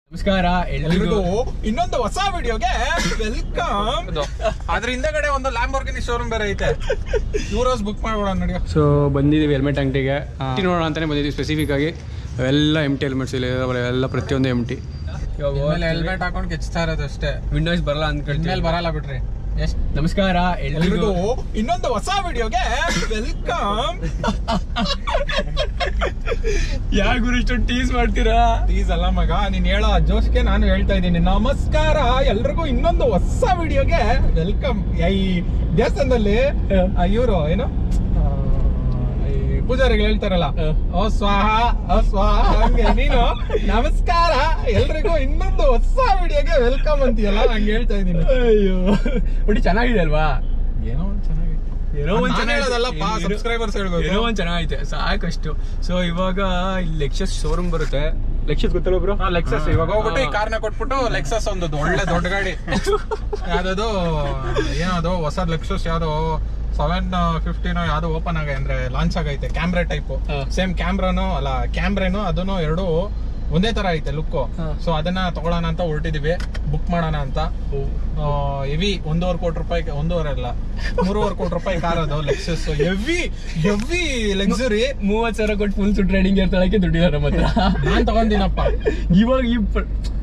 ನಮಸ್ಕಾರ ಎಲ್ರಿಗೂ ಎಲ್ರಿಗೂ ಇನ್ನೊಂದು ಹೊಸ ವಿಡಿಯೋಗೆ ವೆಲ್ಕಮ್ ಅದ್ರ ಹಿಂದೆಗಡೆ ಒಂದು ಲ್ಯಾಂಬೋರ್ಗಿನಿ ಶೋರೂಮ್ ಬೇರೆ ಐತೆ ಯೂರೋಸ್ ಬುಕ್ ಮಾಡ್ಬೋಣ ನಡೆಯೋ ಸೊ ಬಂದಿದ್ದೀವಿ ಹೆಲ್ಮೆಟ್ ಅಂಗಡಿಗೆ ನೋಡೋಣ ಅಂತಾನೆ ಬಂದಿದ್ದೀವಿ ಸ್ಪೆಸಿಫಿಕ್ ಆಗಿ ಎಲ್ಲ ಎಮ್ ಟಿ ಹೆಲ್ಮೆಟ್ಸ್ ಇಲ್ಲ ಎಲ್ಲ ಪ್ರತಿಯೊಂದು ಎಮ್ ಟಿ ಹೆಲ್ಮೆಟ್ ಹಾಕೊಂಡು ಕೆಚ್ತಾ ಇರೋದು ಅಷ್ಟೇ ವಿಂಡೋಸ್ ಬರಲ್ಲ ಅಂದ್ಕೊಳ್ತೀನಿ ಇನ್ಮೇಲೆ ಬರಲ್ಲ ಬಿಡ್ರಿ ಎಷ್ಟ್ ನಮಸ್ಕಾರ ಎಲ್ರಿಗೂ ಎಲ್ರಿಗೂ ಇನ್ನೊಂದು ಹೊಸ ವಿಡಿಯೋಗೆ ವೆಲ್ಕಮ್ ಯಾರು ಗುರು ಇಷ್ಟೊಂದು ಟೀಸ್ ಮಾಡ್ತೀರಾ ಪ್ಲೀಸ್ ಅಲ್ಲ ಮಗ ನೀನ್ ಹೇಳೋ ಆ ಜೋಶ್ಗೆ ನಾನು ಹೇಳ್ತಾ ಇದ್ದೀನಿ ನಮಸ್ಕಾರ ಎಲ್ರಿಗೂ ಇನ್ನೊಂದು ಹೊಸ ವಿಡಿಯೋಗೆ ವೆಲ್ಕಮ್ ಈ ದೇವಸ್ಥಾನದಲ್ಲಿ ಇವರು ಏನು ಆ, ಈ ಪೂಜಾರಿಗಳು ಹೇಳ್ತಾರಲ್ಲ ಹ. ಓ ಸ್ವಾಹ ಓ ಸ್ವಾಹ ಹಂಗೆ ನೀನು ನಮಸ್ಕಾರ ಎಲ್ರಿಗೂ ಇನ್ನೊಂದು ಹೊಸ ವಿಡಿಯೋಗೆ ವೆಲ್ಕಮ್ ಅಂತೀಯಲ್ಲ ಹಂಗೆ ಹೇಳ್ತಾ ಇದ್ದೀನಿ ಅಯ್ಯೋ ಒಟ್ಟು ಚೆನ್ನಾಗಿದೆ ಅಲ್ವಾ ಏನೋ ಒಂದ್ ಚೆನ್ನಾಗೈತೆ ಏನೋ ಒಂದ್ ನಾನ್ ಚೆನ್ನಾಗಿದೆ. ಹೇಳೋದಲ್ಲಪ್ಪ, ಏನೋ- subscribers ಹೇಳ್ಬೇಕು. ಏನೋ ಒಂದ್ ಚೆನ್ನಾಗೈತೆ ಸಾಕಷ್ಟು ಸೊ ಇವಾಗ ಇಲ್ಲಿ ಲೆಕ್ಚರ್ಸ್ ಶೋರೂಮ್ ಬರುತ್ತೆ ಲೆಕ್ಚರ್ಸ್ ಗೊತ್ತಲ್ಲ ಬ್ರೋ ಲೆಕ್ಸಸ್ ಇವಾಗ ಹೋಗ್ಬಿಟ್ಟು ಈ ಕಾರ್ನ ಕೊಟ್ಬಿಟ್ಟು ಲೆಕ್ಸಸ್ ಒಂದು ಒಳ್ಳೆ ದೊಡ್ಡ ಗಾಡಿ ಯಾವ್ದದು ಏನದು ಹೊಸ ಲೆಕ್ಸಸ್ ಯಾವ್ದೋ ಸೆವೆನ್ ಫಿಫ್ಟಿನೋ ಯಾವ್ದೋ ಓಪನ್ ಆಗ ಅಂದ್ರೆ ಲಾಂಚ್ ಆಗೈತೆ ಕ್ಯಾಮ್ರಾ ಟೈಪ್ ಹಾ. ಸೇಮ್ ಕ್ಯಾಮ್ರಾನು ಅಲ್ಲ ಕ್ಯಾಮ್ರೇನು ಅದನ್ನು ಎರಡು ಒಂದೇ ತರ ಐತೆ ಲುಕ್ ಹಾ. ಸೊ ಅದನ್ನ ತಗೊಳ್ಳೋಣ ಅಂತ ಹೊರಟಿದೀವಿ ಬುಕ್ ಮಾಡೋಣ ಅಂತ ಹೆವಿ ಒಂದೂವರೆ ಕೋಟಿ ರೂಪಾಯಿ ಒಂದೂವರೆ ಅಲ್ಲ ಮೂರುವರೆ ಕೋಟಿ ರೂಪಾಯಿ ಕಾರ್ ಅದು ಲೆಕ್ಸಸ್ ಹೆವಿ ಹೆವಿ ಲಕ್ಸುರಿ ಮೂವತ್ ಸಾವಿರ ಕೊಟ್ಟು ಫುಲ್ ಸುಟ್ ರೈಡಿಂಗ್ ಇರ್ತಾಳಕ್ಕೆ ದುಡ್ಡಿದಾರೆ ನಮ್ಮ ಹತ್ರ ನಾನ್ ತಗೊಂಡಿನಪ್ಪ ಇವಾಗ ಈ ಪ-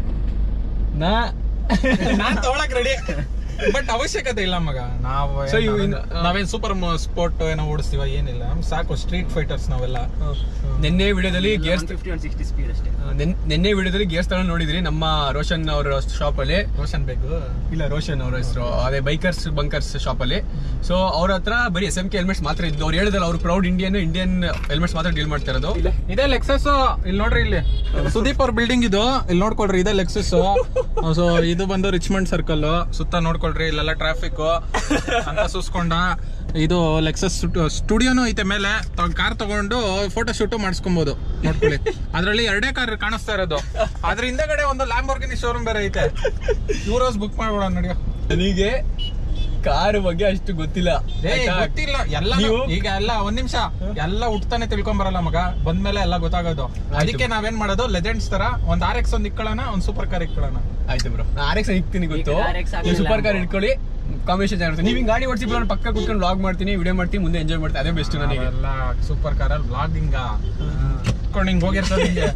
ನಾ ನಾನ್ ತಗೊಳಕ್ ರೆಡಿ ಬಟ್ ಅವಶ್ಯಕತೆ ಇಲ್ಲ ಮಗ ನಾವು So, ಏನ್ you ನಾವೇನ್- in- ನಾವೇನ್ ಸೂಪರ್ ಸ್ಪೋರ್ಟ್ ಏನೋ ಓಡಿಸ್ತೀವ ಏನಿಲ್ಲ ನಮ್ಗ್ ಸಾಕು ಸ್ಟ್ರೀಟ್ ಫೈಟರ್ಸ್ ನಾವೆಲ್ಲ ನಿನ್ನೆ ವಿಡಿಯೋದಲ್ಲಿ gears fifty one sixty speed ಅಷ್ಟೇ ನಿನ್ನೆ ವಿಡಿಯೋದಲ್ಲಿ ಗೇರ್ಸ್ ತಗೊಂಡು ನೋಡಿದ್ರಿ ನಮ್ಮ ರೋಷನ್ ಅವರ ಶಾಪ್ ಅಲ್ಲಿ ರೋಷನ್ ಬೇಕು ಇಲ್ಲ ರೋಷನ್ ಅವ್ರ ಹೆಸರು ಅದೇ ಬೈಕರ್ಸ್ ಬಂಕರ್ಸ್ ಶಾಪ್ ಅಲ್ಲಿ ಸೊ ಅವ್ರ ಹತ್ರ ಬರೀ ಎಸ್ ಎಂ ಕೆ ಹೆಲ್ಮೆಟ್ಸ್ ಮಾತ್ರ ಇದ್ದು ಅವ್ರು ಹೇಳಿದಲ್ಲ ಅವ್ರು ಪ್ರೌಡ್ ಇಂಡಿಯನ್ ಇಂಡಿಯನ್ ಹೆಲ್ಮೆಟ್ಸ್ ಮಾತ್ರ ಡೀಲ್ ಮಾಡ್ತಾ ಇರೋದು ಇದೇ ಲೆಕ್ಸಸ್ ಇಲ್ಲಿ ನೋಡ್ರಿ ಇಲ್ಲಿ ಸುದೀಪ್ ಅವ್ರ ಬಿಲ್ಡಿಂಗ್ ಇದು ಇಲ್ಲಿ ನೋಡ್ಕೊಳ್ರಿ ಇದೇ ಲೆಕ್ಸಸ್ ಸೊ ಇದು ಬಂದು ರಿಚ್ಮಂಡ್ ಸರ್ಕಲ್ ಸುತ್ತ ನೋಡ್ಕೊಳ್ರಿ ಇಲ್ಲೆಲ್ಲ ಟ್ರಾಫಿಕ್ ಅಂತ ಸೂಸ್ಕೊಂಡ ಇದು ಲೆಕ್ಸಸ್ ಸ್ಟುಡಿಯೋನು ಐತೆ ಮೇಲೆ ಕಾರ್ ತಗೊಂಡು ಫೋಟೋ ಶೂಟ್ ಮಾಡಿಸ್ಕೊಬಹುದು ನೋಡ್ಕೊಳ್ಳಿ ಅದ್ರಲ್ಲಿ ಎರಡೇ ಕಾರ್ ಕಾಣಿಸ್ತಾ ಇರೋದು ಅದ್ರ ಹಿಂದೆಗಡೆ ಒಂದು ಲ್ಯಾಂಬೋರ್ಗಿನಿ ಶೋರೂಮ್ ಬೇರೆ ಐತೆ ಯೂರೋಸ್ ಬುಕ್ ಮಾಡ್ಬೋಣ ನಡೆಯೋ ನನಗೆ ಕಾರ್ ಬಗ್ಗೆ ಅಷ್ಟು ಗೊತ್ತಿಲ್ಲ ಏ ಆಯ್ತಾ? ಗೊತ್ತಿಲ್ಲ ಎಲ್ಲ ನೀವು- ಈಗ ಎಲ್ಲ ಒಂದ್ ನಿಮಿಷ ಎಲ್ಲ ಹುಟ್ತಾನೆ ತಿಳ್ಕೊಂಡ್ ಬರಲ್ಲ ಮಗ ಬಂದ್ಮೇಲೆ ಎಲ್ಲ ಗೊತ್ತಾಗೋದು ಅದಕ್ಕೆ ನಾವೇನ್ ಮಾಡೋದು ಲೆಜೆಂಡ್ಸ್ ತರ ಒಂದ್ ಆರ್ ಎಕ್ಸ್ ಒಂದ್ ಇಕ್ಕೊಳ್ಳೋಣ ಒಂದ್ ಸೂಪರ್ ಕಾರ್ ಇಕ್ಕೊಳ್ಳೋಣ ಆಯ್ತು ಬ್ರೋ ಆರ್ ಎಕ್ಸ್ ಇಕ್ತೀನಿ ಗೊತ್ತು ಈಗ RX ಆಗ್ಲಿಲ್ಲ ನೀವು ಸೂಪರ್ ಕಾರ್ ಅನ್ಕೋ. ಇಟ್ಕೊಳ್ಳಿ ಕಾಂಬಿನೇಷನ್ ಚೆನ್ನಾಗಿರುತ್ತೆ ನೀವು ಹಿಂಗ್ ಗಾಡಿ ಓಡಿಸಿ ನಾನು ಪಕ್ಕ ಕುತ್ಕೊಂಡು ಲಾಗ್ ಮಾಡ್ತೀನಿ ವಿಡಿಯೋ ಮಾಡ್ತೀನಿ ಮುಂದೆ ಎಂಜಾಯ್ ಮಾಡ್ತೀನಿ ಅದೇ ಬೆಸ್ಟ್ ನನಗೆ ಎಲ್ಲ ಸೂಪರ್ ಕಾರ್ ಅಲ್ಲಿ ಬ್ಲಾಗಿಂಗ್ ಇಟ್ಕೊಂಡು ಹಿಂಗ್ ಹೋಗಿರ್ತದೆ ಹಿಂಗೆ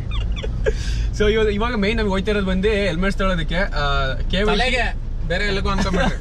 ಸೊ ಇವಾಗ ಇವಾಗ ಮೈನ್ ನಮ್ಗೆ ಹೋಯ್ತಾ ಇರೋದು ಬಂದು ಹೆಲ್ಮೆಟ್ಸ್ ತಗೊಳ್ಳೋದಕ್ಕೆ ಕೆ ತಲೆಗೆ ಬೇರೆ ಎಲ್ಲಗೂ ಅನ್ಕೊಂಡ್ಬಿಟ್ರಿ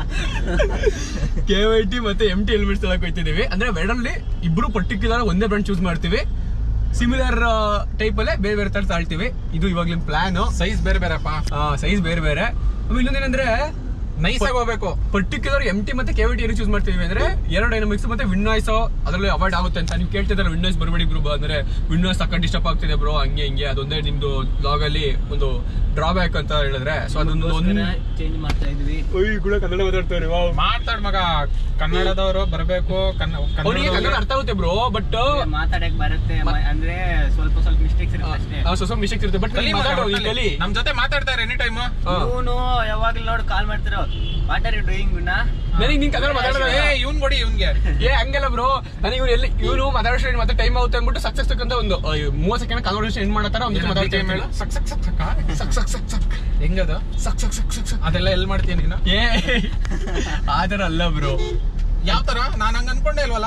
ಕೆ ವೈ ಟಿ ಮತ್ತೆ ಎಂ ಟಿ ಹೆಲ್ಮೆಟ್ಸ್ ತಗೊಳಕ್ ಹೋಯ್ತಿದೀವಿ ಅಂದ್ರೆ ಎರಡರಲ್ಲಿ ಇಬ್ರು ಪರ್ಟಿಕ್ಯುಲರ್ ಒಂದೇ ಬ್ರ್ಯಾಂಡ್ ಚೂಸ್ ಮಾಡ್ತೀವಿ ಸಿಮಿಲರ್ ಟೈಪ್ ಅಲ್ಲೇ ಬೇರೆ ಬೇರೆ ತರ ತಾಳ್ತೀವಿ ಇದು ಇವಾಗ್ಲಿನ ಪ್ಲಾನ್ ಸೈಜ್ ಬೇರೆ ಬೇರೆಪ್ಪ ಸೈಜ್ ಬೇರೆ ಬೇರೆ ಆಮೇಲೆ ಇನ್ನೊಂದೇನಂದ್ರೆ ನೈಸ್ ಆಗಿ ಹೋಗ್ಬೇಕು ಪರ್ಟಿಕ್ಯುಲರ್ ಎಂ ಟಿ ಮತ್ತೆ ಕೆ ವಿ ಟಿ ಏನು ಚೂಸ್ ಮಾಡ್ತೀವಿ ಅಂದ್ರೆ ಏರೋ ಡೈನಮಿಕ್ಸ್ ಮತ್ತೆ ವಿಂಡೋಸ್ ಅದರಲ್ಲಿ ಅವಾಯ್ಡ್ ಆಗುತ್ತೆ ಅಂತ ನೀವು ಕೇಳ್ತಿದ್ರೆ ವಿಂಡೋಸ್ ಬರಬೇಡಿ ಬ್ರೋ ಅಂದ್ರೆ ವಿಂಡೋಸ್ ಸಕ್ಕ ಡಿಸ್ಟರ್ಬ್ ಆಗ್ತಿದೆ ಬ್ರೋ ಹಂಗೆ ಹಿಂಗೆ ಅದೊಂದೇ ನಿಮ್ದು ಲಾಗ್ ಅಲ್ಲಿ ಒಂದು ಡ್ರಾಬ್ಯಾಕ್ ಅಂತ ಹೇಳಿದ್ರೆ ಸೊ ಅದೊಂದು ಒಂದು ಚೇಂಜ್ ಮಾಡ್ತಾ ಇದ್ವಿ ಕೂಡ ಕನ್ನಡ ಮಾತಾಡ್ತಾರೆ ವಾವ್ ಮಾತಾಡ್ ಮಗ ಕನ್ನಡದವರು ಬರ್ಬೇಕು ಕನ್ನ- ಅವ್ರಿಗೆ ಕನ್ನಡ ಕನ್ನಡದವ್ರು- ಅರ್ಥ ಆಗುತ್ತೆ ಬ್ರೋ ಬಟ್ ಮಾತಾಡಕ್ ಬರುತ್ತೆ ಮ- ಅಂದ್ರೆ ಸ್ವಲ್ಪ ಸ್ವಲ್ಪ ಮಿಸ್ಟೇಕ್ಸ್ ಇರುತ್ತೆ ಅಷ್ಟೇ ಸ್ವಲ್ಪ ಮಿಸ್ಟೇಕ್ಸ್ ಇರುತ್ತೆ ಬಟ್ ಕಲಿ ಮಗ, ಮಾತಾಡೋ ಈ ಒಟ್ಟಲ್ಲಿ. ಕಲಿ ನಮ್ ಜೊತೆ ಮಾತಾಡ್ತಾರೆ ಎನಿ ಟೈಮ್ ಹಾ. ಇವನು ಯಾವಾಗ್ಲೂ ನೋಡಿ ಕಾಲ್ ಮಾಡ್ತಿರೋ ವಾಟ್ ಆರ್ ಯು ಡೂಯಿಂಗ್ ಗುಣ ನನಗೆ ನೀನ್ ಕನ್ನಡ ಮಾತಾಡೋದು ಏ ಇವ್ನ್ ಕೊಡಿ ಇವ್ನ್ಗೆ ಏ ಹಂಗಲ್ಲ ಬ್ರೋ ನನಗೆ ಇವ್ರು ಎಲ್ಲಿ ಇವನು ಮಾತಾಡೋ ಮತ್ತೆ ಟೈಮ್ ಆಗುತ್ತೆ ಅಂದ್ಬಿಟ್ಟು ಸಕ್ ಸಕ್ ಅಂತ ಒಂದು ಆ, ಮೂವತ್ತು ಸೆಕೆಂಡ್ ಕಾನ್ವರ್ಸೇಷನ್ ಎಂಡ್ ಮಾಡತ್ತಾರ ಒಂದು ಏನೋ ಮಾತಾಡ್ತಾ BGM ಹೇಳು. ಸಕ್ ಸಕ್ ಸಕ್ ಸಕ್ಕ? ಸಕ್ ಸಕ್ ಸಕ್ ಸಕ್ ಹೆಂಗದು ಸಕ್ ಸಕ್ ಸಕ್ ಸಕ್ ಸಕ್ ಅದೆಲ್ಲ ಎಲ್ಲಿ ಮಾಡ್ತೀಯ ನೀನು ಏ ಆತರ ಅಲ್ಲ ಬ್ರೋ ಯಾವ ತರ ನಾನ್ ಹಂಗ ಅನ್ಕೊಂಡೆ ಇಲ್ವಲ್ಲ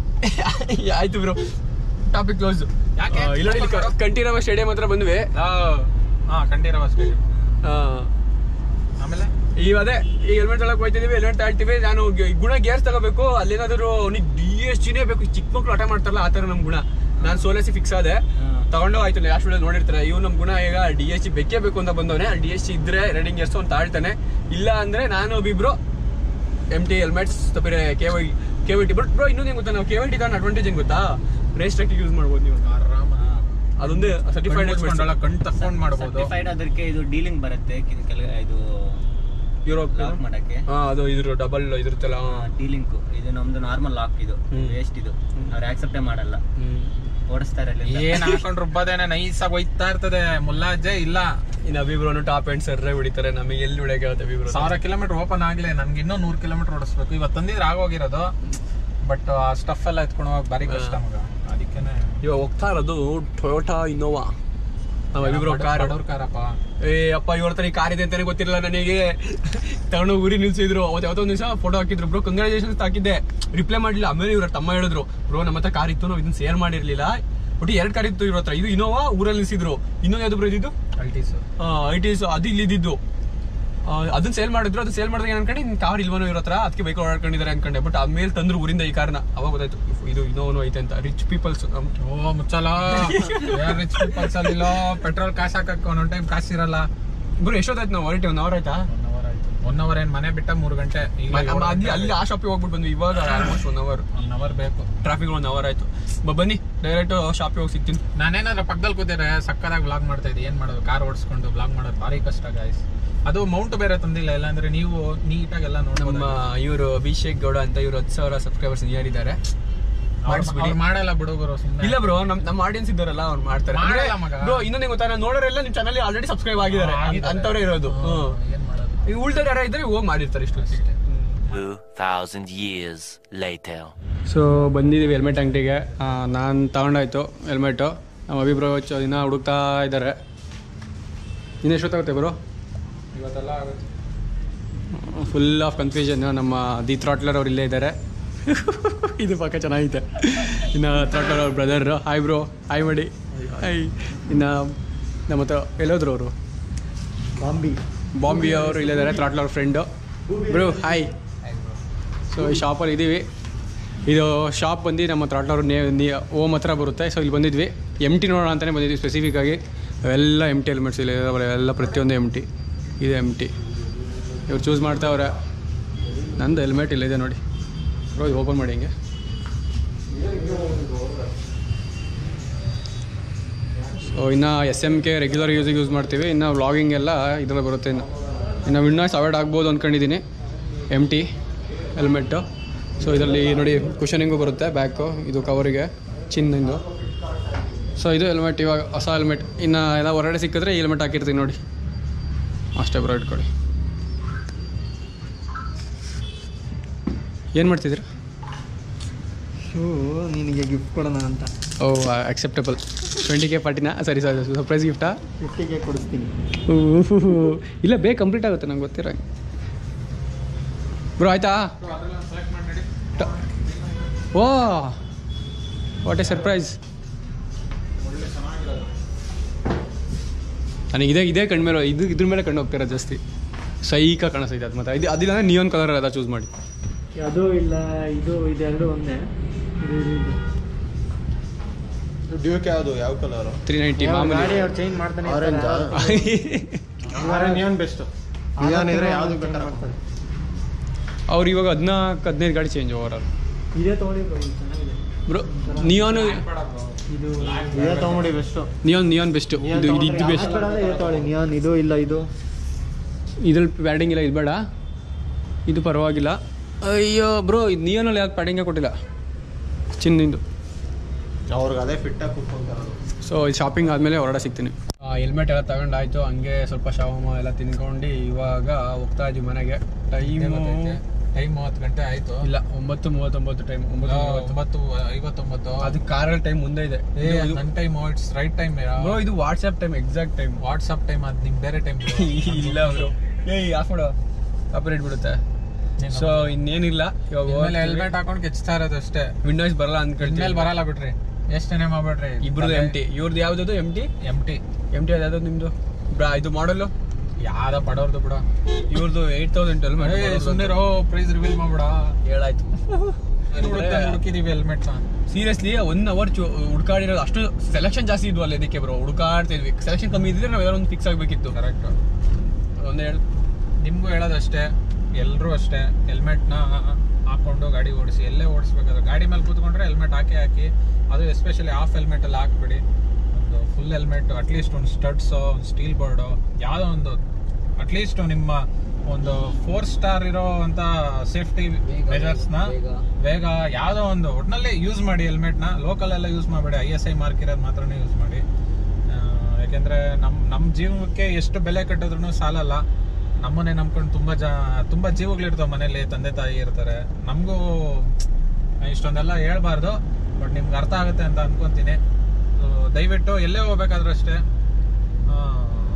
ಆಯ್ತು ಬ್ರೋ ಟಾಪಿಕ್ ಕ್ಲೋಸ್ ಯಾಕೆ? ಇಲ್ಲ ಕಂಠೀರವ ಸ್ಟೇಡಿಯಂ ಹತ್ರ ಬಂದ್ವಿ ಹಾ ಕಂಠೀರವ ಸ್ಟೇಡಿಯಂ ಆ, ಆಮೇಲೆ ಈಗ ಅದೇ ಈಗ ಹೆಲ್ಮೆಟ್ ತಗೊಳಕ್ ಹೋಯ್ತಿದೀವಿ ಹೆಲ್ಮೆಟ್ ತಾಳ್ತೀವಿ ನಾನು ಗ- ಗುಣ ಗೇರ್ಸ್ ತಗೋಬೇಕು ಅಲ್ಲೇನಾದ್ರು ಅವ್ನಿಗೆ ಡಿ ಎಸ್ ಜಿನೇ ಬೇಕು ಚಿಕ್ಕ ಮಕ್ಳು ಆಟ ಮಾಡ್ತಾರಲ್ಲ ಆ ತರ ನಮ್ ಗುಣ ನಾನು ಸೋಲಸಿ ಫಿಕ್ಸ್ ಆದೆ ತಗೊಂಡು ಆಯ್ತು ಲಾಸ್ಟ್ ವಿಡಿಯೋ ನೋಡಿರ್ತಾರೆ ಇವ್ ನಮ್ ಗುಣ ಈಗ ಡಿ ಎಸ್ ಜಿ ಬೇಕೇ ಬೇಕು ಅಂತ ಬಂದವನೆ ಡಿ ಎಸ್ ಜಿ ಇದ್ರೆ ರೈಡಿಂಗ್ ಗೇರ್ಸ್ ಅವ್ನು ತಾಳ್ತಾನೆ ಇಲ್ಲ ಅಂದ್ರೆ ನಾನು ಒಬ್ಬಿಬ್ರು ಎಮ್ ಟಿ ಹೆಲ್ಮೆಟ್ಸ್ ತಪ್ಪಿರೆ K Y K Y T but bro ಇನ್ನೊಂದು ಏನ್ ಗೊತ್ತಾ ನಾವು ಕೆ ವೈ ಟಿ ತಗೊಂಡು ಅಡ್ವಾಂಟೇಜ್ ಏನ್ ಗೊತ್ತಾ ರೇಸ್ ಟ್ರ್ಯಾಕ್ ಯೂಸ್ ಮಾಡ್ಬೋದು ನೀವು ಆರಾಮ ಅದೊಂದೇ ಸರ್ಟಿಫೈಡ್ ಮುಚ್ಕೊಂಡಲ್ಲ ಕಣ್ ತಕೊಂಡ್ ಮಾಡ್ಬೋದು ಸರ್ಟಿಫೈಡ್ ಅದಕ್ಕೆ ಇದು ಡೀಲಿಂಗ್ ಬರುತ್ತೆ ಕಿನ್ ಕೆಲ ಇದು ಯುರೋಪ್ ಲಾಕ್ ಮಾಡಕ್ಕೆ ಹಾ ಅದು ಇದ್ರ ಡಬಲ್ ಇದಿರುತ್ತಲ್ಲ ಡೀಲಿಂಗ್ ಇದು ನಮ್ದು ನಾರ್ಮಲ್ ಲಾಕ್ ಇದು ಹ್ಮ್. ವೇಸ್ಟ್ ಇದು ಅವ್ರು ಆಕ್ಸೆಪ್ಟೇ ಮಾಡಲ್ಲ ಹ್ಮ್ ಓಡಿಸ್ತಾರೆ ಅಲ್ಲೆಲ್ಲ. ಏನ್ ಹಾಕೊಂಡ್ ರುಬ್ಬದೇನೆ ನೈಸ್ ಆಗಿ ಹೋಯ್ತಾ ಇರ್ತದೆ ಮುಲ್ಲಾಜೆ ಇಲ್ಲ ಇನ್ನು ಅಭಿಬ್ರೋನು ಟಾಪ್ ಅಂಡ್ ಸರ್ರೆ ಹೊಡಿತಾರೆ ನಮಗೆ ಎಲ್ಲಿ ಹೊಡಿಯಕ್ಕೆ ಆಗುತ್ತೆ ಅಭಿಬ್ರೋ ಸಾವಿರ ಕಿಲೋಮೀಟರ್ ಓಪನ್ ಆಗ್ಲಿ ನನ್ಗೆ ಇನ್ನೂ ನೂರ್ ಕಿಲೋಮೀಟರ್ ಓಡಿಸ್ಬೇಕು ಇವತ್ತು ತಂದಿದ್ರೆ ಆಗೋಗಿರೋದು ಬಟ್ ಆ ಸ್ಟಫ್ ಎಲ್ಲ ಎತ್ಕೊಂಡು ಹೋಗಕ್ ಬಾರಿ ಕಷ್ಟ ಮಗ ಅದಕ್ಕೇನೆ ಇವಾಗ ಹೋಗ್ತಾ ಇರೋದು ಟೊಯೋಟಾ ಇನೋವಾ ಇಬ್ರು ಕಾರ್ ಬಡವ್ರ ಕಾರಪ್ಪ ಏ ಅಪ್ಪ ಇವ್ರ ಹತ್ರ ಈ ಕಾರ್ ಇದೆ ಅಂತಾನೆ ಗೊತ್ತಿರಲಿಲ್ಲ ನನಗೆ ತಗೊಂಡು ಊರಿ ನಿಲ್ಸಿದ್ರು ಅವತ್ತು ಯಾವತ್ತೋ ಒಂದ್ ದಿವಸ ಫೋಟೋ ಹಾಕಿದ್ರು ಬ್ರೋ ಕಂಗ್ರಾಚುಲೇಷನ್ಸ್ ಹಾಕಿದ್ದೆ ರಿಪ್ಲೈ ಮಾಡ್ಲಿಲ್ಲ ಆಮೇಲೆ ಇವ್ರ ತಮ್ಮ ಹೇಳಿದ್ರು ಬ್ರೋ ನಮ್ಮ ಹತ್ರ ಕಾರ್ ಇತ್ತು ನಾವು ಇದನ್ನ ಶೇರ್ ಮಾಡಿರ್ಲಿಲ್ಲ ಒಟ್ಟು ಎರಡ್ ಕಾರ್ ಇತ್ತು ಇವ್ರ ಹತ್ರ ಇದು ಇನೋವಾ ಊರಲ್ಲಿ ನಿಲ್ಸಿದ್ರು ಇನ್ನೊಂದು ಯಾವ್ದು ಬ್ರೋ ಇದ್ದು ಅಲ್ಟೀಸ್ ಐ ಟಿ ಅದು ಇಲ್ಲಿ ಇದ್ದಿದ್ದು ಆ, ಅದನ್ನ ಸೇಲ್ ಮಾಡಿದ್ರು ಅದು ಸೇಲ್ ಮಾಡಿದಾಗ ಏನ್ ಅನ್ಕೊಂಡೆ ಇನ್ ಕಾರ್ ಇಲ್ವನೋ ಇವ್ರ ಹತ್ರ ಅದಕ್ಕೆ ಬೈಕ್ ಓಡಾಡ್ಕೊಂಡಿದ್ದಾರೆ ಅನ್ಕೊಂಡೆ ಬಟ್ ಆಮೇಲೆ ತಂದ್ರು ಊರಿಂದ ಈ ಕಾರ್ನ ಅವಾಗ ಗೊತ್ತಾಯ್ತು ಇದು ಇನ್ನೋನು ಐತೆ ಅಂತ ರಿಚ್ ಪೀಪಲ್ಸ್ ಓ ಮುಚ್ಚಲ ರಿಚ್ ಪೀಪಲ್ಸ್ ಅಲ್ಲಿ ಪೆಟ್ರೋಲ್ ಕಾಸು ಹಾಕಕ್ ಒಂದೊಂದ್ ಟೈಮ್ ಕಾಸು ಇರಲ್ಲ ಬ್ರೋ ಎಷ್ಟೊತ್ತಾಯ್ತು ನಾವು ಹೊರಟೆ ಒನ್ ಅವರ್ ಆಯ್ತಾ ಒನ್ ಅವರ್ ಆಯ್ತು ಒನ್ ಅವರ್ ಏನ್ ಮನೆ ಬಿಟ್ಟ ಮೂರು ಗಂಟೆ ಈಗ ನಮ್ಮ ಅಲ್ಲಿ ಅಲ್ಲಿ ಆ ಶಾಪಿಗೆ ಹೋಗ್ಬಿಟ್ಟು ಬಂದ್ವಿ ಇವಾಗ almost one hour one hour ಬೇಕು ಟ್ರಾಫಿಕ್ ಒನ್ ಅವರ್ ಆಯ್ತು ಬ- ಬನ್ನಿ ಡೈರೆಕ್ಟ್ ಶಾಪಿಗೆ ಹೋಗಿ ಸಿಗ್ತೀನಿ ನಾನೇನಾದ್ರೂ ಪಕ್ಕದಲ್ಲಿ ಕೂತಿದ್ರೆ ಸಕ್ಕದಾಗಿ ಬ್ಲಾಗ್ ಮಾಡ್ತಾ ಇದ್ದೆ ಏನ್ ಮಾಡೋದು ಕಾರ್ ಓಡಿಸ್ಕೊಂಡು ಬ್ಲಾಗ್ ಮಾಡೋದು ಭಾರಿ ಕಷ್ಟ ಗಾಯ್ಸ್ ಅದು ಮೌಂಟ್ ಬೇರೆ ತಂದಿಲ್ಲ ಇಲ್ಲಾಂದ್ರೆ ನೀವು ನೀಟಾಗಿ ಎಲ್ಲ ನಮ್ಮ ನೋಡ್ಬೋದು ಇವರು ಅಭಿಷೇಕ್ ಗೌಡ ಅಂತ ಇವರು ಹತ್ತು ಸಾವಿರ ಸಬ್ಸ್ಕ್ರೈಬರ್ಸ್ ನಿಯರ್ ಇದ್ದಾರೆ ಮಾಡಿಸ್ಬಿಡಿ ಅವ್ರು ಮಾಡಲ್ಲ ಬಿಡುಗರು ಸುಮ್ಮನೆ ಇಲ್ಲ ಬ್ರೋ ನಮ್ ನಮ್ಮ ಆಡಿಯನ್ಸ್ ಇದ್ದಾರಲ್ಲ ಅವ್ರು ಮಾಡ್ತಾರೆ ಮಾಡಲ್ಲ ಮಗ. ಬ್ರೋ ಇನ್ನೊಂದೇ ಗೊತ್ತಾ ನಾನು ನೋಡೋರೆಲ್ಲ ನಿಮ್ ಚಾನಲ್ ಆಲ್ರೆಡಿ ಸಬ್ಸ್ಕ್ರೈಬ್ ಆಗಿದ್ದಾರೆ ಅಂತವ್ರೆ ಇರೋದು ಹ್ಮ್ ಏನ್ ಮಾಡೋದು ಈಗ ಉಳ್ದವ್ರು ಯಾರ ಇದ್ರೆ ಹೋಗಿ ಮಾಡಿರ್ತಾರೆ ಇಷ್ಟು 2,000 years later. ಸೊ ಬಂದಿದ್ದೀವಿ ಹೆಲ್ಮೆಟ್ ಅಂಗಡಿಗೆ ನಾನು ತಗೊಂಡಾಯ್ತು ಹೆಲ್ಮೆಟು ನಮ್ಮ ಅಭಿಪ್ರಾಯ ದಿನ ಹುಡುಕ್ತಾ ಇದ್ದಾರೆ ಇನ್ನು ಎಷ್ಟೊತ್ತಾಗುತ್ತೆ ಬರೋ ಇವತ್ತೆಲ್ಲ ಆಗುತ್ತೆ ಫುಲ್ ಆಫ್ ಕನ್ಫ್ಯೂಷನ್ ನಮ್ಮ ದಿ ಥ್ರಾಟ್ಲರ್ ಅವ್ರು ಇಲ್ಲೇ ಇದ್ದಾರೆ ಇದು ಪಕ್ಕ ಚೆನ್ನಾಗಿದೆ ಇನ್ನು ಥ್ರಾಟ್ಲರ್ ಅವ್ರ ಬ್ರದರ್ ಹಾಯ್ ಬ್ರೋ ಹಾಯ್ ಮಾಡಿ ಹಾಯ್ ಇನ್ನು ನಮ್ಮ ಹತ್ರ ಎಲ್ಲೋದ್ರು ಅವರು ಬಾಂಬಿ ಬಾಂಬಿ ಅವರು ಇಲ್ಲಿದ್ದಾರೆ ಥ್ರಾಟ್ಲರ್ ಅವ್ರ ಫ್ರೆಂಡು ಬ್ರೋ ಹಾಯ್ ಸೊ ಈ ಶಾಪಲ್ಲಿ ಇದ್ದೀವಿ ಇದು ಶಾಪ್ ಬಂದು ನಮ್ಮ ಥ್ರಾಟ್ಲವ್ರ ನೇ ನೀ ಓಮ್ ಹತ್ರ ಬರುತ್ತೆ ಸೊ ಇಲ್ಲಿ ಬಂದಿದ್ವಿ ಎಮ್ ಟಿ ನೋಡೋಣ ಅಂತಲೇ ಬಂದಿದ್ವಿ ಸ್ಪೆಸಿಫಿಕ್ಕಾಗಿ ಎಲ್ಲ ಎಮ್ ಟಿ ಹೆಲ್ಮೆಟ್ಸ್ ಇಲ್ಲ ಇದಾವೆ, ಎಲ್ಲ ಪ್ರತಿಯೊಂದು ಎಮ್ ಟಿ ಇದೆ ಎಮ್ ಟಿ ಇವ್ರು ಚೂಸ್ ಮಾಡ್ತಾವ್ರೆ ನಂದು ಹೆಲ್ಮೆಟ್ ಇಲ್ಲಿದೆ ನೋಡಿ ಬ್ರೋ ಇದು ಓಪನ್ ಮಾಡಿ ಹಿಂಗೆ ಸೊ ಇನ್ನು ಎಸ್ ಎಮ್ ಕೆ ರೆಗ್ಯುಲರ್ ಯೂಸಿಗೆ ಯೂಸ್ ಮಾಡ್ತೀವಿ ಇನ್ನು ವ್ಲಾಗಿಂಗ್ ಎಲ್ಲ ಇದರಲ್ಲಿ ಬರುತ್ತೆ ಇನ್ನು ಇನ್ನು ವಿಂಡೋಸ್ ಅವಾಯ್ಡ್ ಆಗ್ಬೋದು ಅಂದ್ಕೊಂಡಿದ್ದೀನಿ ಎಮ್ ಟಿ ಹೆಲ್ಮೆಟ್ಟು ಸೊ ಇದರಲ್ಲಿ ನೋಡಿ ಕುಷನಿಂಗು ಬರುತ್ತೆ ಬ್ಯಾಕು ಇದು ಕವರಿಗೆ ಚಿನ್ನಿಂದು ಸೊ ಇದು ಹೆಲ್ಮೆಟ್ ಇವಾಗ ಹೊಸ ಹೆಲ್ಮೆಟ್ ಇನ್ನು ಎಲ್ಲ ಹೊರಗಡೆ ಸಿಕ್ಕಿದ್ರೆ ಈ ಹೆಲ್ಮೆಟ್ ಹಾಕಿರ್ತೀನಿ ನೋಡಿ ಅಷ್ಟೇ ಬ್ರೋ ಇಟ್ಕೊಳ್ಳಿ ಏನು ಮಾಡ್ತಿದ್ದೀರಾ ಶೂ ನಿನಗೆ ಗಿಫ್ಟ್ ಕೊಡೋಣ ಅಂತ ಓ ಅಕ್ಸೆಪ್ಟಬಲ್ ಟ್ವೆಂಟಿ ಕೆ ಫಾರ್ಟಿನಾ ಸರಿ ಸರಿ ಸರ್ಪ್ರೈಸ್ ಗಿಫ್ಟಾ ಫಿಫ್ಟಿಗೆ ಕೊಡಿಸ್ತೀನಿ ಇಲ್ಲ ಬೇಗ ಕಂಪ್ಲೀಟ್ ಆಗುತ್ತೆ ನಂಗೆ ಗೊತ್ತಿರ ಬ್ರೋ ಆಯ್ತಾ ಟ- ಓ ವಾಟ್ ಎ ಸರ್ಪ್ರೈಸ್ ನನಗೆ ಇದೇ ಇದೇ ಕಣ್ಮೇಲೆ ಇದು ಇದ್ರ ಮೇಲೆ ಕಣ್ಣು ಹೋಗ್ತಿರೋದು ಜಾಸ್ತಿ ಸೈಕ ಕಾಣಿಸ್ತೈತೆ ಅದು ಮತ್ತೆ ಇದು ಅದಿಲ್ಲ ಅಂದ್ರೆ ನಿಯೋನ್ ಕಲರ್ ಅದ ಚೂಸ್ ಮಾಡಿ ಅದು ಇಲ್ಲ ಇದು ಇದೆರಡು ಒಂದೇ ಇದು ಇದು ಇದು ಡ್ಯೂಕ್ ಯಾವುದು ಯಾವ ಕಲರ್ ತ್ರೀ ನೈಂಟಿ ಯಾವ ಗಾಡಿ ಮಾಮೂಲಿ ಅವ್ರು ಚೇಂಜ್ ಮಾಡ್ತಾನೆ Orange ಆ? ನಿಯಾನ್ ಬೆಸ್ಟ್ ನಿಯಾನ್ ಇದ್ರೆ ಯಾವ್ದು ಬೇಕಾದ್ರೆ ಮಾಡ್ತಾರೆ ಅವ್ರು ಇವಾಗ ಹದಿನಾಲ್ಕು ಹದಿನೈದು ಗಾಡಿ ಚೇಂಜ್ ಓವರ್ ಇದೇ ತಗೊಳ್ಳಿ bro, ಇದು ಚೆನ್ನಾಗಿದೆ ಬ್ರೋ ನಿಯೋನು ಇದು ಇದೇ ತಗೊಂಬಿಡಿ ಬೆಸ್ಟ್ ನಿಯೋನ್ ನಿಯೋನ್ ಬೆಸ್ಟ್ ಇದು ಇದು ಇದು ಬೆಸ್ಟ್ ಇದು ತಗೊಳ್ಳಿ ನಿಯಾನ್ ಇದು ಇಲ್ಲ ಇದು ಇದ್ರಲ್ಲಿ ಪ್ಯಾಡಿಂಗ್ ಇಲ್ಲ ಇದು ಬೇಡ ಇದು ಪರವಾಗಿಲ್ಲ ಅಯ್ಯೋ ಬ್ರೋ ಇದು ನಿಯೋನಲ್ಲಿ ಯಾವ್ದು ಪ್ಯಾಡಿಂಗೇ ಕೊಟ್ಟಿಲ್ಲ ಚಿನ್ನಿಂದು ಅವ್ರಿಗೆ ಅದೇ ಫಿಟ್ ಆಗಿ ಕೂತ್ಕೊಂತಾರದು ಸೊ ಇದು ಶಾಪಿಂಗ್ ಆದಮೇಲೆ ಹೊರಡೆ ಸಿಗ್ತೀನಿ ಹೆಲ್ಮೆಟ್ ಎಲ್ಲ ತಗೊಂಡಾಯ್ತು ಹಂಗೆ ಸ್ವಲ್ಪ ಶಾವಮ ಎಲ್ಲ ತಿನ್ಕೊಂಡು ಇವಾಗ ಹೋಗ್ತಾ ಇದ್ವಿ ಮನೆಗೆ ಟೈಮು ಟೈಮ್ ಮೂವತ್ತು ಗಂಟೆ ಆಯ್ತು ಇಲ್ಲ ಒಂಬತ್ತು ಮೂವತ್ತೊಂಬತ್ತು ಟೈಮ್ ಒಂಬತ್ತು ಮೂವತ್ತು. ಒಂಬತ್ತು ಐವತ್ತೊಂಬತ್ತು ಅದು ಕಾರಲ್ಲಿ ಟೈಮ್ ಮುಂದೆ ಇದೆ ಏ ನನ್ನ time it's right time bro ಇದು WhatsApp time exact time WhatsApp time ಅದು ನಿಮ್ ಬೇರೆ ಟೈಮ್ ಇಲ್ಲ ಬ್ರೋ ಏಯ್ ಆಫ್ ಮಾಡು ಕಾಪರೇಟ್ ಬಿಡುತ್ತೆ ಸೊ ಇನ್ನೇನಿಲ್ಲ ಇವಾಗ ಹೆಲ್ಮೆಟ್ ಹಾಕೊಂಡು ಕೆಚ್ತಾ ಇರೋದು ಅಷ್ಟೇ ವಿಂಡೋಸ್ ಬರಲ್ಲ ಇನ್ಮೇಲೆ ಅಂದ್ಕೊಳ್ತೀನಿ ಬರಲ್ಲ ಬಿಡ್ರಿ ಎಷ್ಟೇನೆ ಮಾಡ್ಬೇಡ್ರಿ ಇಬ್ರದ್ದು ಎಮ್ ಟಿ ಇವ್ರದ್ದು ಯಾವ್ದು M T M T M T ಯಾವ್ದು ನಿಮ್ದು ಬ್ರಾ ಇದು ಮಾಡಲು ಯಾವ್ದ ಬಡವ್ರದ್ದು ಬಿಡ ಇವ್ರದ್ದು ಏಟ್ ತೌಸಂಡ್ ಸುಮ್ಮನೆ ಪ್ರೈಸ್ ರಿವೀಲ್ ಮಾಡ್ಬಿಡ ಹೇಳಾಯ್ತು ಹುಡುಕಿದೀವಿ ಹೆಲ್ಮೆಟ್ ನ ಸೀರಿಯಸ್ಲಿ ಒನ್ ಅವರ್ ಹುಡ್ಕಾಡಿರೋದು ಅಷ್ಟು ಸೆಲೆಕ್ಷನ್ ಜಾಸ್ತಿ ಇದ್ವು ಅಲ್ಲಿ ಅದಕ್ಕೆ ಬ್ರೋ ಹುಡುಕಾಡ್ತಿದ್ವಿ ಸೆಲೆಕ್ಷನ್ ಕಮ್ಮಿ ಇದ್ರೆ ನಾವು ಯಾರೋ ಒಂದು ಫಿಕ್ಸ್ ಆಗಬೇಕಿತ್ತು ಕರೆಕ್ಟ್ ಒಂದು ಹೇಳಿ ನಿಮ್ಗೂ ಹೇಳೋದಷ್ಟೇ ಎಲ್ಲರೂ ಅಷ್ಟೇ ಹೆಲ್ಮೆಟ್ನ ಹಾಕೊಂಡು ಗಾಡಿ ಓಡಿಸಿ ಎಲ್ಲೇ ಓಡಿಸ್ಬೇಕಾದ್ರೆ ಗಾಡಿ ಮೇಲೆ ಕೂತ್ಕೊಂಡ್ರೆ ಹೆಲ್ಮೆಟ್ ಹಾಕಿ ಹಾಕಿ ಅದು ಎಸ್ಪೆಷಲಿ ಹಾಫ್ ಹೆಲ್ಮೆಟ್ ಎಲ್ಲ ಹಾಕ್ಬಿಡಿ ಒಂದು ಫುಲ್ ಹೆಲ್ಮೆಟ್ ಅಟ್ಲೀಸ್ಟ್ ಒಂದು ಸ್ಟಡ್ಸು ಒಂದು ಸ್ಟೀಲ್ ಬೋರ್ಡು ಯಾವುದೋ ಒಂದು ಅಟ್ಲೀಸ್ಟ್ ನಿಮ್ಮ ಒಂದು ಫೋರ್ ಸ್ಟಾರ್ ಇರೋ ಅಂತ ಸೇಫ್ಟಿ ಮೆಜರ್ಸ್ನ ಬೇಗ ಯಾವುದೋ ಒಂದು ಒಟ್ಟಿನಲ್ಲಿ ಯೂಸ್ ಮಾಡಿ ಹೆಲ್ಮೆಟ್ನ ಲೋಕಲ್ ಎಲ್ಲ ಯೂಸ್ ಮಾಡಬೇಡಿ ಐ ಎಸ್ ಐ ಮಾರ್ಕ್ ಇರೋದು ಮಾತ್ರನೇ ಯೂಸ್ ಮಾಡಿ ಆ, ಯಾಕೆಂದ್ರೆ ನಮ್ಮ ನಮ್ಮ ಜೀವಕ್ಕೆ ಎಷ್ಟು ಬೆಲೆ ಕಟ್ಟಿದ್ರು ಸಾಲಲ್ಲ ನಮ್ಮನ್ನೇ ನಂಬ್ಕೊಂಡು ತುಂಬಾ ಜ ತುಂಬಾ ಜೀವಗಳಿರ್ತಾವೆ ಮನೇಲಿ ತಂದೆ ತಾಯಿ ಇರ್ತಾರೆ ನಮಗೂ ಇಷ್ಟೊಂದೆಲ್ಲ ಹೇಳ್ಬಾರ್ದು ಬಟ್ ನಿಮ್ಗೆ ಅರ್ಥ ಆಗುತ್ತೆ ಅಂತ ಅನ್ಕೊಂತೀನಿ So, ದಯವಿಟ್ಟು ಎಲ್ಲೇ ಹೋಗ್ಬೇಕಾದ್ರೂ ಅಷ್ಟೇ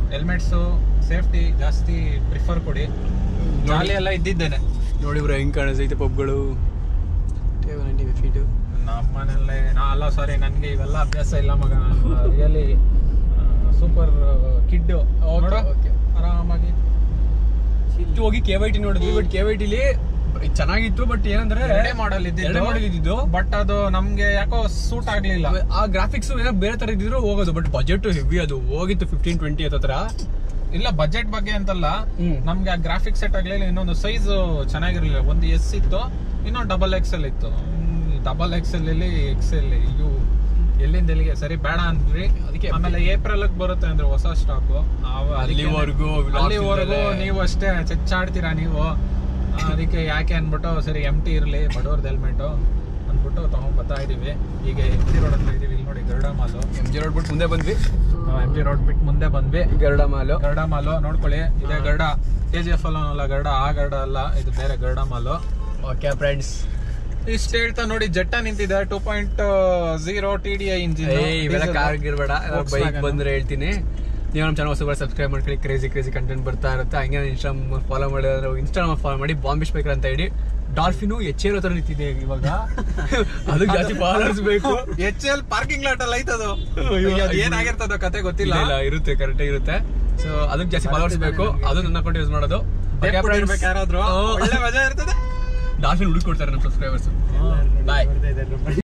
ಹೆಲ್ಮೆಟ್ಸು ಸೇಫ್ಟಿ ಜಾಸ್ತಿ ಪ್ರಿಫರ್ ಕೊಡಿ ಜಾಲಿ ಎಲ್ಲ ಇದ್ದಿದ್ದೇನೆ ನೋಡಿ ಬ್ರೋ ಹೆಂಗ್ ಕಾಣಿಸ್ತೈತೆ ಪಬ್ಗಳು ಫೀಟ್ ನಮ್ಮ ಮನೆಯಲ್ಲೇ ನಾ ಅಲ್ಲ ಸಾರಿ ನನಗೆ ಇವೆಲ್ಲ ಅಭ್ಯಾಸ ಇಲ್ಲ ಮಗ ರಿಯಲಿ ಸೂಪರ್ ಕಿಡ್ ನೋಡು ಆರಾಮಾಗಿ ಹೋಗಿ ಕೆ ವೈ ಟಿ ನೋಡಿದ್ವಿ ಬಟ್ ಕೆ ವೈ ಟಿಲಿ ಚೆನ್ನಾಗಿತ್ತು ಬಟ್ ಏನಂದ್ರೆ ಎರಡೇ ಮಾಡಲ್ ಎರಡೇ ಇದ್ದಿದ್ದು model ಇದ್ದಿದ್ದು ಬಟ್ ಅದು ನಮ್ಗೆ ಯಾಕೋ ಸೂಟ್ ಆಗ್ಲಿಲ್ಲ ಆ ಗ್ರಾಫಿಕ್ಸ್ ಏನೋ ಬೇರೆ ತರ ಇದ್ದಿದ್ರು ಹೋಗೋದು ಬಟ್ ಬಜೆಟ್ ಹೆವಿ ಅದು ಹೋಗಿತ್ತು ಫಿಫ್ಟೀನ್ ಟ್ವೆಂಟಿ ಹತ್ರ ಇಲ್ಲ ಬಜೆಟ್ ಬಗ್ಗೆ ಅಂತಲ್ಲ ಹ್ಮ್. ನಮ್ಗೆ ಆ ಗ್ರಾಫಿಕ್ಸ್ ಸೆಟ್ ಆಗ್ಲಿಲ್ಲ ಇನ್ನೊಂದು ಸೈಜ್ ಚೆನ್ನಾಗಿರ್ಲಿಲ್ಲ ಒಂದು ಎಸ್ ಇತ್ತು ಇನ್ನೊಂದು ಡಬಲ್ ಎಕ್ಸ್ ಎಲ್ ಇತ್ತು ಡಬಲ್ ಎಕ್ಸ್ ಎಲ್ ಇಲ್ಲಿ ಎಕ್ಸ್ ಎಲ್ ಇವು ಎಲ್ಲಿಂದ ಎಲ್ಲಿಗೆ ಸರಿ ಬೇಡ ಅಂದ್ರಿ ಅದಕ್ಕೆ ಆಮೇಲೆ ಏಪ್ರಿಲ್ ಬರುತ್ತೆ ಅಂದ್ರೆ ಹೊಸ ಸ್ಟಾಕ್ ಅಲ್ಲಿವರೆಗೂ vlogs ಅಲ್ಲಿವರೆಗೂ ಇಲ್ದಲೆ. ನೀವು ಅಷ್ಟೇ ಚೆಚ್ಚಾಡ್ತೀರಾ ನೀವು ಆ, ಅದಕ್ಕೆ ಯಾಕೆ ಅನ್ಬಿಟ್ಟು ಸರಿ ಎಮ್ ಟಿ ಇರಲಿ ಬಡವ್ರದ್ದು ಹೆಲ್ಮೆಟು ಅಂದ್ಬಿಟ್ಟು ತಗೊಂಡ್ ಬರ್ತಾ ಇದೀವಿ ಈಗ ಎಮ್ ಜಿ ರೋಡ್ ಹತ್ರ ಇದೀವಿ ಇಲ್ಲಿ ನೋಡಿ Garuda mall M G road ಬಿಟ್ಟು ಮುಂದೆ ಬಂದ್ವಿ ಎಮ್ ಜಿ ರೋಡ್ ಬಿಟ್ಟು ಮುಂದೆ ಬಂದ್ವಿ ಗರುಡ ಮಾಲು ಗರುಡ ಮಾಲು ನೋಡ್ಕೊಳ್ಳಿ ಇದೇ ಗರುಡ ಕೆ ಜಿ ಎಫ್ ಅಲ್ಲ ಗರುಡ ಆ ಗರುಡ ಅಲ್ಲ ಇದು ಬೇರೆ ಗರುಡ ಮಾಲು ಓಕೆ ಫ್ರೆಂಡ್ಸ್ ಇಷ್ಟು ಹೇಳ್ತಾ ನೋಡಿ ಜೆಟ್ಟ ನಿಂತಿದೆ two point zero T D I engine ಇವೆಲ್ಲ ಕಾರ್ ಇರ್ಬೇಡ ಬೈಕ್ ಬಂದ್ರೆ ಹೇಳ್ತೀನಿ ನೀವು ನಮ್ಮ ಚಾನಲ್ ಹೊಸಬರ ಸಬ್ಸ್ಕ್ರೈಬ್ ಮಾಡ್ಕೊಳ್ಳಿ ಕ್ರೇಜಿ ಕ್ರೇಜಿ ಕಂಟೆಂಟ್ ಬರ್ತಾ ಇರುತ್ತೆ ಹಂಗೆ ಇನ್ಸ್ಟಾಮ್ ಫಾಲೋ ಮಾಡಿದ್ರೆ ಇನ್ಸ್ಟಾಗ್ರಾಮ್ ಫಾಲೋ ಮಾಡಿ ಬಾಂಬೆ ಸ್ಪೀಕರ್ ಅಂತ ಹೇಳಿ ಡಾಲ್ಫಿನು ಹೆಚ್ಚೇರೋ ತರ ನಿಂತಿದೆ ಇವಾಗ ಅದಕ್ಕೆ ಜಾಸ್ತಿ ಫಾಲೋವರ್ಸ್ ಬೇಕು ಎಚ್ ಎಲ್ ಪಾರ್ಕಿಂಗ್ ಲಾಟ್ ಅಲ್ಲಿ ಐತದು ಅಯ್ಯೋ, ಅದು ಏನಾಗಿರ್ತದೋ ಕತೆ ಗೊತ್ತಿಲ್ಲ ಇಲ್ಲ, ಇಲ್ಲ, ಇರುತ್ತೆ ಕರೆಕ್ಟ್ ಇರುತ್ತೆ ಸೊ ಅದಕ್ಕೆ ಜಾಸ್ತಿ ಫಾಲೋವರ್ಸ್ ಬೇಕು ಅದು ನನ್ನ ಅಕೌಂಟ್ ಯೂಸ್ ಮಾಡೋದು ಇರ್ಬೇಕು ಯಾರಾದ್ರೂ ಒಳ್ಳೆ ಮಜಾ ಇರ್ತದೆ ಡಾಲ್ಫಿನ್ ಹುಡುಕ್ ಕೊಡ್ತಾರೆ ನಮ್ಮ ಸಬ್ಸ್ಕ್ರೈಬರ್ಸ್ ಬಾಯ್